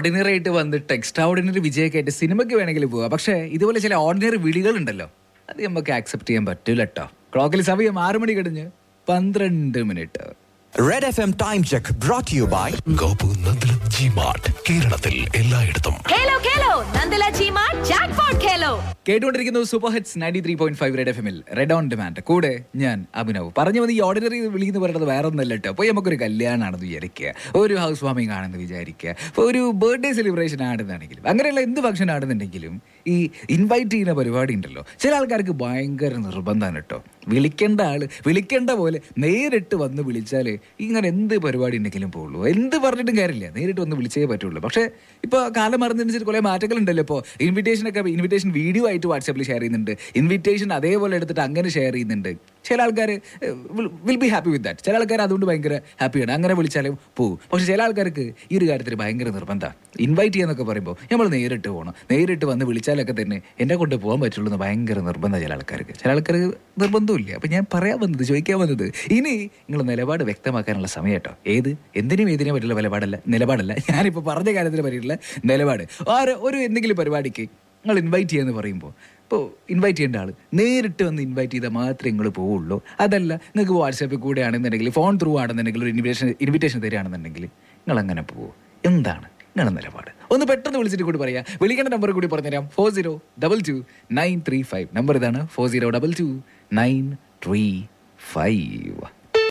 ordinary ആയിട്ട് വന്നിട്ട് extra ordinary വിജയൊക്കെ ആയിട്ട് സിനിമയ്ക്ക് വേണമെങ്കിൽ പോവാം പക്ഷേ ഇതുപോലെ ചില ഓർഡിനറി വിളികളുണ്ടല്ലോ അത് നമുക്ക് ആക്സെപ്റ്റ് ചെയ്യാൻ പറ്റൂല കേട്ടോ ക്ലോക്കിൽ സമയം ആറ് മണി കഴിഞ്ഞ് പന്ത്രണ്ട് minute red F M time check brought you by Gopu Nandanam G mart കേരളത്തിൽ എല്ലായിടത്തും ഖേലോ ഖേലോ നന്ദല ചീമാ ജാക്ക്പോട്ട് ഖേലോ കേട്ടുകൊണ്ടിരിക്കുന്നു super hits ninety three point five red F എമ്മിൽ റെഡ് ഓൺ ഡിമാൻഡ് കൂടെ ഞാൻ അഭിനവ് പറഞ്ഞു വന്ന് ഈ ഓർഡിനറി വിളിന്ന് പറയുന്നത് വേറെ ഒന്നല്ല കേട്ടോ അപ്പോൾ നമുക്കൊരു കല്യാണമാണെന്ന് വിചാരിക്കുക ഒരു ഹൗസ് വാമിംഗ് ആണെന്ന് വിചാരിക്കുക ഇപ്പോൾ ഒരു ബർത്ത്ഡേ സെലിബ്രേഷൻ ആണെന്നാണെങ്കിലും അങ്ങനെയുള്ള എന്ത് ഫംഗ്ഷൻ ആണെന്നുണ്ടെങ്കിലും ഈ ഇൻവൈറ്റ് ചെയ്യുന്ന പരിപാടി ഉണ്ടല്ലോ ചില ആൾക്കാർക്ക് ഭയങ്കര നിർബന്ധമാണ് കേട്ടോ വിളിക്കേണ്ട ആള് വിളിക്കേണ്ട പോലെ നേരിട്ട് വന്ന് വിളിച്ചാൽ ഇങ്ങനെ എന്ത് പരിപാടി ഉണ്ടെങ്കിലും പോകുള്ളൂ എന്ത് പറഞ്ഞിട്ടും കാര്യമില്ല നേരിട്ട് വന്ന് വിളിച്ചേ പറ്റുള്ളൂ പക്ഷേ ഇപ്പോൾ കാലം മറന്നതനുസരിച്ച് കുറേ മാറ്റങ്ങളുണ്ടല്ലോ ഇപ്പോൾ ഇൻവിറ്റേഷനൊക്കെ ഇൻവിറ്റേഷൻ വീഡിയോ ആയിട്ട് വാട്സാപ്പിൽ ഷെയർ ചെയ്യുന്നുണ്ട് ഇൻവിറ്റേഷൻ അതേപോലെ എടുത്തിട്ട് അങ്ങനെ ഷെയർ ചെയ്യുന്നുണ്ട് ചില ആൾക്കാർ will be happy with that ചില ആൾക്കാർ അതുകൊണ്ട് ഭയങ്കര ഹാപ്പിയാണ് അങ്ങനെ വിളിച്ചാലും പോകും പക്ഷേ ചില ആൾക്കാർക്ക് ഈ ഒരു കാര്യത്തിൽ ഭയങ്കര നിർബന്ധമാണ് ഇൻവൈറ്റ് ചെയ്യാന്നൊക്കെ പറയുമ്പോൾ നമ്മൾ നേരിട്ട് പോകണം നേരിട്ട് വന്ന് വിളിച്ചാലൊക്കെ തന്നെ എന്നെ കൊണ്ട് പോകാൻ പറ്റുള്ളൂ എന്ന് ഭയങ്കര നിർബന്ധം ചില ആൾക്കാർക്ക് ചില ആൾക്കാർക്ക് നിർബന്ധമില്ല അപ്പം ഞാൻ പറയാൻ വന്നത് ചോദിക്കാൻ വന്നത് ഇനി നിങ്ങൾ നിലപാട് വ്യക്തമാക്കാനുള്ള സമയം കേട്ടോ ഏത് എന്തിനും ഏതിനെ പറ്റിയുള്ള നിലപാടല്ല നിലപാടല്ല ഞാനിപ്പോൾ പറഞ്ഞ കാര്യത്തിന് പറ്റിയിട്ടുള്ള നിലപാട് ആരോ ഒരു എന്തെങ്കിലും പരിപാടിക്ക് നിങ്ങൾ ഇൻവൈറ്റ് ചെയ്യാന്ന് പറയുമ്പോൾ ഇപ്പോൾ ഇൻവൈറ്റ് ചെയ്യേണ്ട ആൾ നേരിട്ട് വന്ന് ഇൻവൈറ്റ് ചെയ്താൽ മാത്രമേ നിങ്ങൾ പോവുള്ളൂ അതല്ല നിങ്ങൾക്ക് വാട്സാപ്പിൽ കൂടെ ആണെന്നുണ്ടെങ്കിൽ ഫോൺ ത്രൂ ആണെന്നുണ്ടെങ്കിൽ ഒരു ഇൻവിറ്റേഷൻ ഇൻവിറ്റേഷൻ തരികയാണെന്നുണ്ടെങ്കിൽ നിങ്ങൾ അങ്ങനെ പോകുമോ എന്താണ് നിങ്ങളുടെ നിലപാട് ഒന്ന് പെട്ടെന്ന് വിളിച്ചിട്ട് കൂടി പറയാം വിളിക്കേണ്ട നമ്പർ കൂടി പറഞ്ഞുതരാം four zero double two nine three five number ഇതാണ് four zero double two nine three five